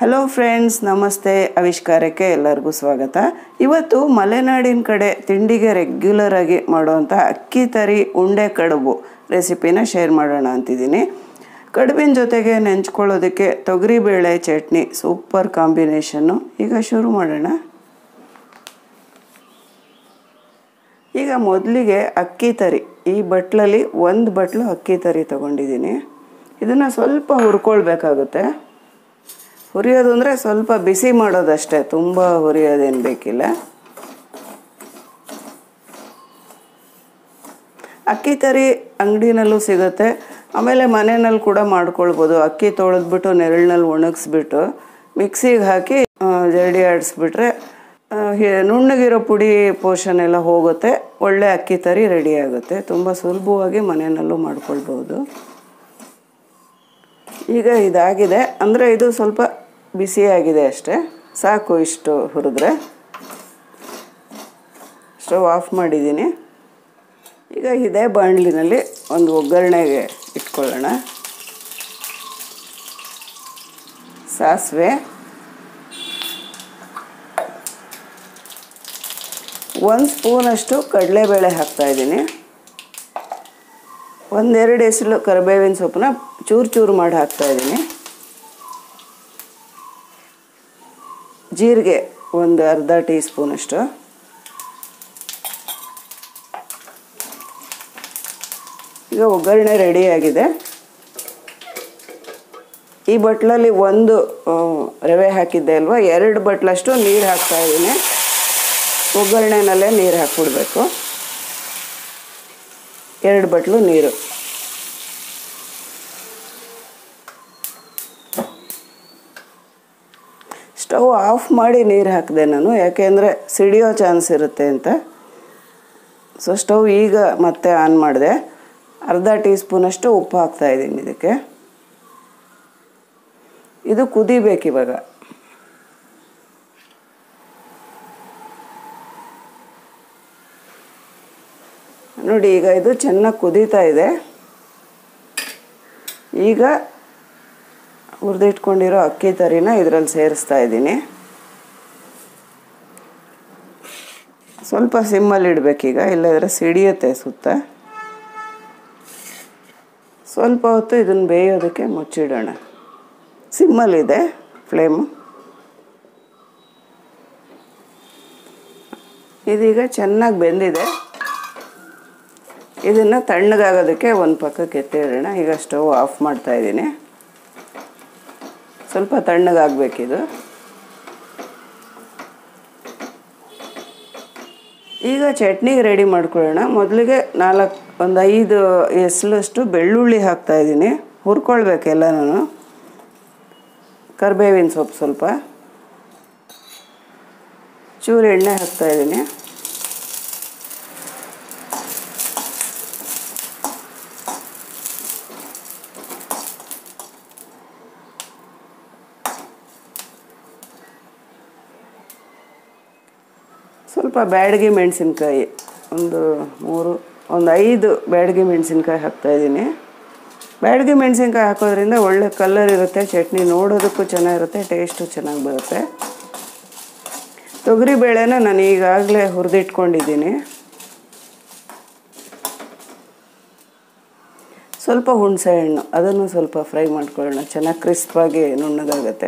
hello friends ನಮಸ್ತೆ ಆವಿಷ್ಕಾರಕ್ಕೆ ಎಲ್ಲರಿಗೂ ಸ್ವಾಗತ ಇವತ್ತು ಮಲೆನಾಡಿನ ಕಡೆ ತಿಂಡಿಗೆ ರೆಗ್ಯುಲರ್ ಆಗಿ ಮಾಡುವಂಥ ಅಕ್ಕಿ ತರಿ ಉಂಡೆ ಕಡುಬು ರೆಸಿಪಿನ ಶೇರ್ ಮಾಡೋಣ ಅಂತಿದ್ದೀನಿ ಕಡುಬಿನ ಜೊತೆಗೆ ನೆಂಚ್ಕೊಳ್ಳೋದಕ್ಕೆ ತೊಗರಿಬೇಳೆ ಚಟ್ನಿ ಸೂಪರ್ ಕಾಂಬಿನೇಷನ್ನು ಈಗ ಶುರು ಮಾಡೋಣ ಈಗ ಮೊದಲಿಗೆ ಅಕ್ಕಿ ತರಿ ಈ ಬಟ್ಲಲ್ಲಿ ಒಂದು ಬಟ್ಲು ಅಕ್ಕಿ ತರಿ ತೊಗೊಂಡಿದ್ದೀನಿ ಇದನ್ನು ಸ್ವಲ್ಪ ಹುರ್ಕೊಳ್ಬೇಕಾಗುತ್ತೆ ಹುರಿಯೋದು ಅಂದರೆ ಸ್ವಲ್ಪ ಬಿಸಿ ಮಾಡೋದಷ್ಟೇ ತುಂಬ ಹುರಿಯೋದೇನು ಬೇಕಿಲ್ಲ ಅಕ್ಕಿ ತರಿ ಅಂಗಡಿನಲ್ಲೂ ಸಿಗುತ್ತೆ ಆಮೇಲೆ ಮನೆಯಲ್ಲಿ ಕೂಡ ಮಾಡ್ಕೊಳ್ಬೋದು ಅಕ್ಕಿ ತೊಳೆದ್ಬಿಟ್ಟು ನೆರಳಿನಲ್ಲಿ ಒಣಗಿಸ್ಬಿಟ್ಟು ಮಿಕ್ಸಿಗೆ ಹಾಕಿ ಜರಡಿ ಆಡಿಸ್ಬಿಟ್ರೆ ನುಣ್ಣಗಿರೋ ಪುಡಿ ಪೋರ್ಷನ್ ಎಲ್ಲ ಹೋಗುತ್ತೆ ಒಳ್ಳೆ ಅಕ್ಕಿ ತರಿ ರೆಡಿ ಆಗುತ್ತೆ ತುಂಬ ಸುಲಭವಾಗಿ ಮನೆಯಲ್ಲೂ ಮಾಡ್ಕೊಳ್ಬೋದು ಈಗ ಇದಾಗಿದೆ ಅಂದರೆ ಇದು ಸ್ವಲ್ಪ ಬಿಸಿಯಾಗಿದೆ ಅಷ್ಟೇ ಸಾಕು ಇಷ್ಟು ಹುರಿದ್ರೆ ಸ್ಟವ್ ಆಫ್ ಮಾಡಿದ್ದೀನಿ ಈಗ ಇದೇ ಬಾಣಲಿನಲ್ಲಿ ಒಂದು ಒಗ್ಗರಣೆಗೆ ಇಟ್ಕೊಳ್ಳೋಣ ಸಾಸಿವೆ ಒಂದು ಸ್ಪೂನಷ್ಟು ಕಡಲೆಬೇಳೆ ಹಾಕ್ತಾಯಿದ್ದೀನಿ ಒಂದೆರಡು ಎಸಲು ಕರಿಬೇವಿನ ಸೊಪ್ಪನ್ನ ಚೂರು ಚೂರು ಮಾಡಿ ಹಾಕ್ತಾಯಿದ್ದೀನಿ ಜೀರಿಗೆ ಒಂದು ಅರ್ಧ ಟೀ ಸ್ಪೂನಷ್ಟು ಈಗ ಒಗ್ಗರಣೆ ರೆಡಿಯಾಗಿದೆ ಈ ಬಟ್ಲಲ್ಲಿ ಒಂದು ರವೆ ಹಾಕಿದ್ದೆ ಅಲ್ವಾ ಎರಡು ಬಟ್ಲಷ್ಟು ನೀರು ಹಾಕ್ತಾಯಿದ್ದೀನಿ ಒಗ್ಗರಣೆನಲ್ಲೇ ನೀರು ಹಾಕ್ಬಿಡ್ಬೇಕು ಎರಡು ಬಟ್ಲು ನೀರು ಸ್ಟವ್ ಆಫ್ ಮಾಡಿ ನೀರು ಹಾಕಿದೆ ನಾನು ಯಾಕೆಂದರೆ ಸಿಡಿಯೋ ಚಾನ್ಸ್ ಇರುತ್ತೆ ಅಂತ ಸೊ ಸ್ಟವ್ ಈಗ ಮತ್ತೆ ಆನ್ ಮಾಡಿದೆ ಅರ್ಧ ಟೀ ಸ್ಪೂನಷ್ಟು ಉಪ್ಪು ಹಾಕ್ತಾಯಿದ್ದೀನಿ ಇದಕ್ಕೆ ಇದು ಕುದಿಬೇಕು ಇವಾಗ ನೋಡಿ ಈಗ ಇದು ಚೆನ್ನಾಗಿ ಕುದೀತಾ ಇದೆ ಈಗ ಹುರಿದಿಟ್ಕೊಂಡಿರೋ ಅಕ್ಕಿ ತರಿನ ಇದರಲ್ಲಿ ಸೇರಿಸ್ತಾ ಇದ್ದೀನಿ ಸ್ವಲ್ಪ ಸಿಮ್ಮಲ್ಲಿ ಇಡಬೇಕೀಗ ಇಲ್ಲದ್ರೆ ಸಿಡಿಯುತ್ತೆ ಸುತ್ತ ಸ್ವಲ್ಪ ಹೊತ್ತು ಇದನ್ನು ಬೇಯೋದಕ್ಕೆ ಮುಚ್ಚಿಡೋಣ ಸಿಮ್ಮಲ್ಲಿದೆ ಫ್ಲೇಮು ಇದೀಗ ಚೆನ್ನಾಗಿ ಬೆಂದಿದೆ ಇದನ್ನು ತಣ್ಣಗಾಗೋದಕ್ಕೆ ಒಂದು ಪಕ್ಕಕ್ಕೆ ಎತ್ತಿಡೋಣ ಈಗ ಸ್ಟವ್ ಆಫ್ ಮಾಡ್ತಾ ಇದ್ದೀನಿ ಸ್ವಲ್ಪ ತಣ್ಣಗಾಗಬೇಕಿದು ಈಗ ಚಟ್ನಿಗೆ ರೆಡಿ ಮಾಡ್ಕೊಳ್ಳೋಣ ಮೊದಲಿಗೆ ನಾಲ್ಕು ಒಂದು ಐದು ಎಸ್ಲಷ್ಟು ಬೆಳ್ಳುಳ್ಳಿ ಹಾಕ್ತಾಯಿದ್ದೀನಿ ಹುರ್ಕೊಳ್ಬೇಕೆಲ್ಲ ನಾನು ಕರಿಬೇವಿನ ಸೊಪ್ಪು ಸ್ವಲ್ಪ ಚೂರು ಎಣ್ಣೆ ಹಾಕ್ತಾಯಿದ್ದೀನಿ ಸ್ವಲ್ಪ ಬ್ಯಾಡಗಿ ಮೆಣಸಿನ್ಕಾಯಿ ಒಂದು ಮೂರು ಒಂದು ಐದು ಬ್ಯಾಡಗಿ ಮೆಣಸಿನ್ಕಾಯಿ ಹಾಕ್ತಾಯಿದ್ದೀನಿ ಬ್ಯಾಡಗಿ ಮೆಣಸಿನ್ಕಾಯಿ ಹಾಕೋದ್ರಿಂದ ಒಳ್ಳೆ ಕಲರ್ ಇರುತ್ತೆ ಚಟ್ನಿ ನೋಡೋದಕ್ಕೂ ಚೆನ್ನಾಗಿರುತ್ತೆ ಟೇಸ್ಟು ಚೆನ್ನಾಗಿ ಬರುತ್ತೆ ತೊಗರಿ ಬೇಳೆನ ನಾನು ಈಗಾಗಲೇ ಹುರಿದಿಟ್ಕೊಂಡಿದ್ದೀನಿ ಸ್ವಲ್ಪ ಹುಣಸೆ ಹಣ್ಣು ಅದನ್ನು ಸ್ವಲ್ಪ ಫ್ರೈ ಮಾಡ್ಕೊಳ್ಳೋಣ ಚೆನ್ನಾಗಿ ಕ್ರಿಸ್ಪಾಗಿ ನುಣ್ಣಗಾಗುತ್ತೆ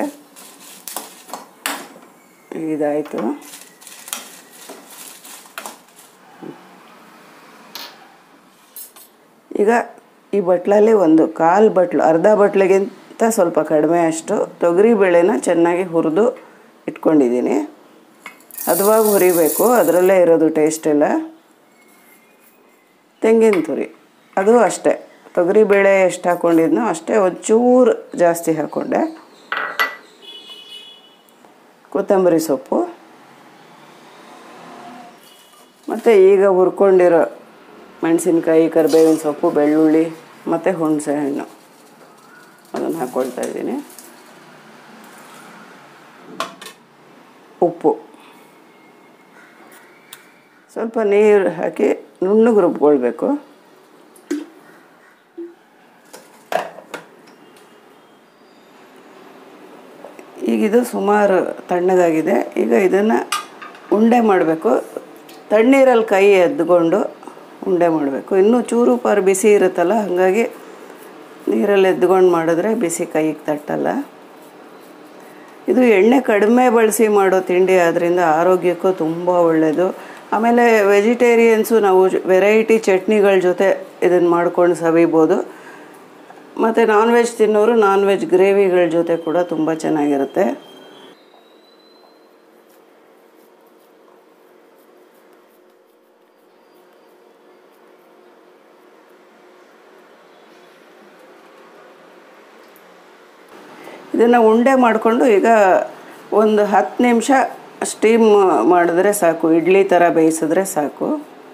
ಇದಾಯಿತು ಈಗ ಈ ಬಟ್ಲಲ್ಲಿ ಒಂದು ಕಾಲು ಬಟ್ಲು ಅರ್ಧ ಬಟ್ಲಿಗಿಂತ ಸ್ವಲ್ಪ ಕಡಿಮೆ ಅಷ್ಟು ತೊಗರಿ ಬೇಳೆನ ಚೆನ್ನಾಗಿ ಹುರಿದು ಇಟ್ಕೊಂಡಿದ್ದೀನಿ ಹದವಾಗಿ ಹುರಿಬೇಕು ಅದರಲ್ಲೇ ಇರೋದು ಟೇಸ್ಟ್ ಎಲ್ಲ ತೆಂಗಿನ ತುರಿ ಅದು ಅಷ್ಟೇ ತೊಗರಿ ಬೇಳೆ ಎಷ್ಟು ಹಾಕ್ಕೊಂಡಿದ್ನೋ ಅಷ್ಟೇ ಒಂಚೂರು ಜಾಸ್ತಿ ಹಾಕ್ಕೊಂಡೆ ಕೊತ್ತಂಬರಿ ಸೊಪ್ಪು ಮತ್ತು ಈಗ ಹುರ್ಕೊಂಡಿರೋ ಮೆಣಸಿನ್ಕಾಯಿ ಕರಿಬೇವಿನ ಸೊಪ್ಪು ಬೆಳ್ಳುಳ್ಳಿ ಮತ್ತು ಹುಣಸೆ ಹಣ್ಣು ಅದನ್ನು ಹಾಕ್ಕೊಳ್ತಾ ಇದ್ದೀನಿ ಉಪ್ಪು ಸ್ವಲ್ಪ ನೀರು ಹಾಕಿ ನುಣ್ಣಗೆ ರುಬ್ಕೊಳ್ಬೇಕು ಈಗ ಇದು ಸುಮಾರು ತಣ್ಣಗಾಗಿದೆ ಈಗ ಇದನ್ನು ಉಂಡೆ ಮಾಡಬೇಕು ತಣ್ಣೀರಲ್ಲಿ ಕೈ ಎದ್ದುಕೊಂಡು ಉಂಡೆ ಮಾಡಬೇಕು ಇನ್ನೂ ಚೂರು ಪಾರು ಬಿಸಿ ಇರುತ್ತಲ್ಲ ಹಾಗಾಗಿ ನೀರಲ್ಲಿ ಎದ್ದುಕೊಂಡು ಮಾಡಿದ್ರೆ ಬಿಸಿ ಕೈಗೆ ತಟ್ಟಲ್ಲ ಇದು ಎಣ್ಣೆ ಕಡಿಮೆ ಬಳಸಿ ಮಾಡೋ ತಿಂಡಿ ಆದ್ದರಿಂದ ಆರೋಗ್ಯಕ್ಕೂ ತುಂಬ ಒಳ್ಳೆಯದು ಆಮೇಲೆ ವೆಜಿಟೇರಿಯನ್ಸು ನಾವು ವೆರೈಟಿ ಚಟ್ನಿಗಳ ಜೊತೆ ಇದನ್ನು ಮಾಡ್ಕೊಂಡು ಸವಿಬೋದು ಮತ್ತು ನಾನ್ ವೆಜ್ ತಿನ್ನೋರು ನಾನ್ ವೆಜ್ ಗ್ರೇವಿಗಳ ಜೊತೆ ಕೂಡ ತುಂಬ ಚೆನ್ನಾಗಿರುತ್ತೆ ಇದನ್ನು ಉಂಡೆ ಮಾಡಿಕೊಂಡು ಈಗ ಒಂದು ಹತ್ತು ನಿಮಿಷ ಸ್ಟೀಮ್ ಮಾಡಿದ್ರೆ ಸಾಕು ಇಡ್ಲಿ ಥರ ಬೇಯಿಸಿದ್ರೆ ಸಾಕು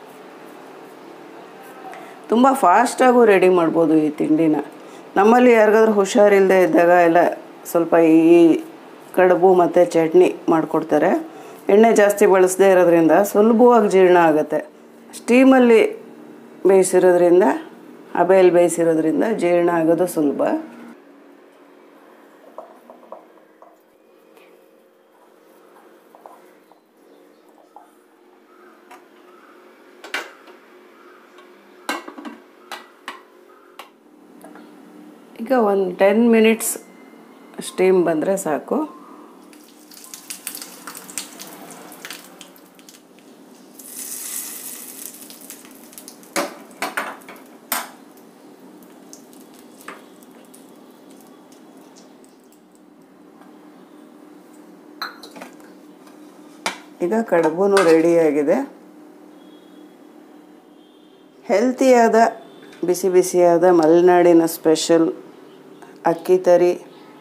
ತುಂಬ ಫಾಸ್ಟಾಗೂ ರೆಡಿ ಮಾಡ್ಬೋದು ಈ ತಿಂಡಿನ ನಮ್ಮಲ್ಲಿ ಯಾರಿಗಾದ್ರೂ ಹುಷಾರಿಲ್ಲದೆ ಇದ್ದಾಗ ಎಲ್ಲ ಸ್ವಲ್ಪ ಈ ಕಡುಬು ಮತ್ತು ಚಟ್ನಿ ಮಾಡಿಕೊಡ್ತಾರೆ ಎಣ್ಣೆ ಜಾಸ್ತಿ ಬಳಸದೇ ಇರೋದ್ರಿಂದ ಸುಲಭವಾಗಿ ಜೀರ್ಣ ಆಗುತ್ತೆ ಸ್ಟೀಮಲ್ಲಿ ಬೇಯಿಸಿರೋದ್ರಿಂದ ಹಬೆಯಲ್ಲಿ ಬೇಯಿಸಿರೋದ್ರಿಂದ ಜೀರ್ಣ ಆಗೋದು ಸುಲಭ ಈಗ ಒಂದು ಟೆನ್ ಮಿನಿಟ್ಸ್ ಸ್ಟೀಮ್ ಬಂದರೆ ಸಾಕು ಈಗ ಕಡುಬು ರೆಡಿಯಾಗಿದೆ ಹೆಲ್ತಿಯಾದ ಬಿಸಿ ಬಿಸಿಯಾದ ಮಲೆನಾಡಿನ ಸ್ಪೆಷಲ್ ಅಕ್ಕಿ ತರಿ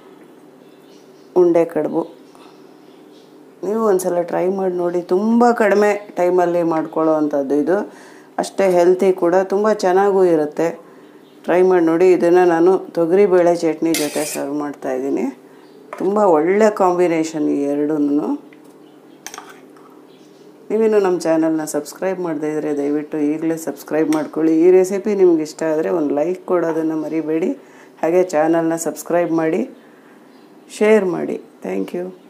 ಉಂಡೆ ಕಡುಬು ನೀವು ಒಂದ್ಸಲ ಟ್ರೈ ಮಾಡಿ ನೋಡಿ ತುಂಬ ಕಡಿಮೆ ಟೈಮಲ್ಲಿ ಮಾಡ್ಕೊಳ್ಳೋ ಅಂಥದ್ದು ಇದು ಅಷ್ಟೇ ಹೆಲ್ತಿ ಕೂಡ ತುಂಬ ಚೆನ್ನಾಗೂ ಇರುತ್ತೆ ಟ್ರೈ ಮಾಡಿ ನೋಡಿ ಇದನ್ನು ನಾನು ತೊಗರಿಬೇಳೆ ಚಟ್ನಿ ಜೊತೆ ಸರ್ವ್ ಮಾಡ್ತಾಯಿದ್ದೀನಿ ತುಂಬ ಒಳ್ಳೆ ಕಾಂಬಿನೇಷನ್ ಈ ಎರಡೂ ನೀವಿನ್ನು ನಮ್ಮ ಚಾನಲ್ನ ಸಬ್ಸ್ಕ್ರೈಬ್ ಮಾಡದೇ ಇದ್ದರೆ ದಯವಿಟ್ಟು ಈಗಲೇ ಸಬ್ಸ್ಕ್ರೈಬ್ ಮಾಡ್ಕೊಳ್ಳಿ ಈ ರೆಸಿಪಿ ನಿಮ್ಗೆ ಇಷ್ಟ ಆದರೆ ಒಂದು ಲೈಕ್ ಕೊಡೋದನ್ನು ಮರಿಬೇಡಿ ಹಾಗೆ ಚಾನಲ್ನ ಸಬ್ಸ್ಕ್ರೈಬ್ ಮಾಡಿ ಶೇರ್ ಮಾಡಿ ಥ್ಯಾಂಕ್ ಯು